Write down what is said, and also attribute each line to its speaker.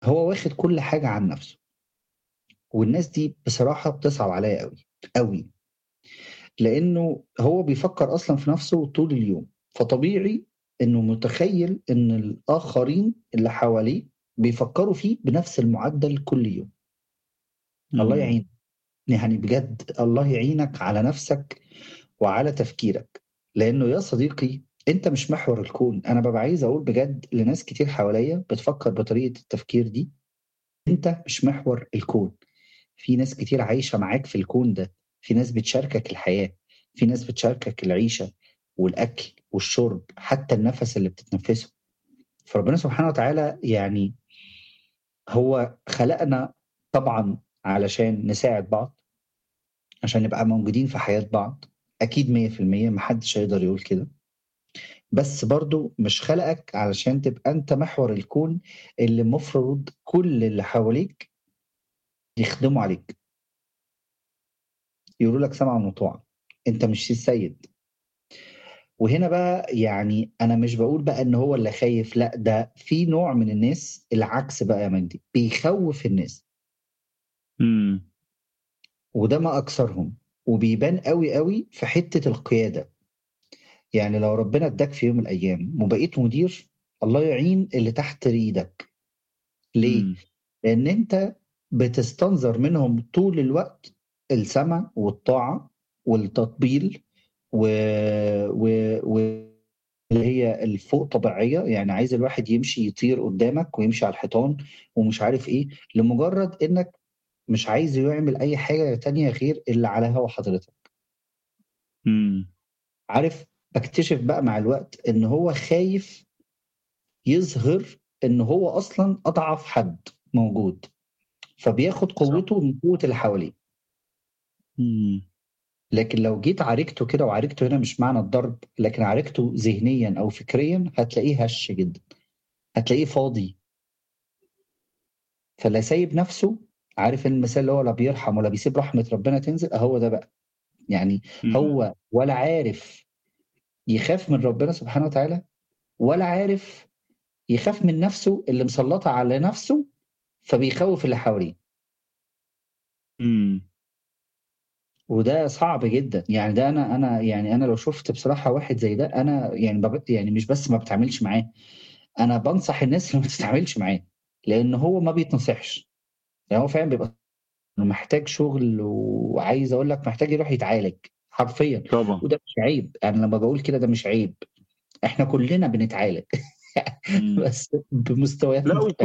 Speaker 1: هو واخد كل حاجة عن نفسه والناس دي بصراحة بتصعب عليا قوي قوي لأنه هو بيفكر أصلا في نفسه طول اليوم فطبيعي إنه متخيل إن الآخرين اللي حواليه بيفكروا فيه بنفس المعدل كل يوم الله
Speaker 2: مم.
Speaker 1: يعين يعني بجد الله يعينك على نفسك وعلى تفكيرك لانه يا صديقي انت مش محور الكون انا ببقى عايز اقول بجد لناس كتير حواليا بتفكر بطريقه التفكير دي انت مش محور الكون في ناس كتير عايشه معاك في الكون ده في ناس بتشاركك الحياه في ناس بتشاركك العيشه والاكل والشرب حتى النفس اللي بتتنفسه فربنا سبحانه وتعالى يعني هو خلقنا طبعا علشان نساعد بعض عشان نبقى موجودين في حياة بعض أكيد مية في المية محدش هيقدر يقول كده بس برضو مش خلقك علشان تبقى أنت محور الكون اللي المفروض كل اللي حواليك يخدموا عليك يقولوا لك سمعا وطاعا أنت مش السيد وهنا بقى يعني أنا مش بقول بقى إن هو اللي خايف لا ده في نوع من الناس العكس بقى يا مجدي بيخوف الناس
Speaker 2: مم.
Speaker 1: وده ما اكثرهم وبيبان قوي قوي في حته القياده يعني لو ربنا اداك في يوم من الايام وبقيت مدير الله يعين اللي تحت ايدك ليه؟
Speaker 2: مم.
Speaker 1: لان انت بتستنظر منهم طول الوقت السمع والطاعه والتطبيل و... و... و... اللي هي الفوق طبيعيه يعني عايز الواحد يمشي يطير قدامك ويمشي على الحيطان ومش عارف ايه لمجرد انك مش عايز يعمل اي حاجه تانية غير اللي على هوا حضرتك
Speaker 2: مم.
Speaker 1: عارف بكتشف بقى مع الوقت ان هو خايف يظهر ان هو اصلا اضعف حد موجود فبياخد قوته من قوه اللي حواليه
Speaker 2: مم.
Speaker 1: لكن لو جيت عالجته كده وعالجته هنا مش معنى الضرب لكن عالجته ذهنيا او فكريا هتلاقيه هش جدا هتلاقيه فاضي فلا سايب نفسه عارف المثال اللي هو لا بيرحم ولا بيسيب رحمه ربنا تنزل هو ده بقى يعني
Speaker 2: مم.
Speaker 1: هو ولا عارف يخاف من ربنا سبحانه وتعالى ولا عارف يخاف من نفسه اللي مسلطة على نفسه فبيخوف اللي حواليه
Speaker 2: مم.
Speaker 1: وده صعب جدا يعني ده انا انا يعني انا لو شفت بصراحه واحد زي ده انا يعني بب- يعني مش بس ما بتعاملش معاه انا بنصح الناس اللي ما تتعاملش معاه لان هو ما بيتنصحش يعني هو فعلا بيبقى محتاج شغل وعايز اقول لك محتاج يروح يتعالج حرفيا
Speaker 2: طبعا
Speaker 1: وده مش عيب انا لما بقول كده ده مش عيب احنا كلنا بنتعالج
Speaker 2: مم.
Speaker 1: بس بمستويات
Speaker 2: لا
Speaker 1: مختلفه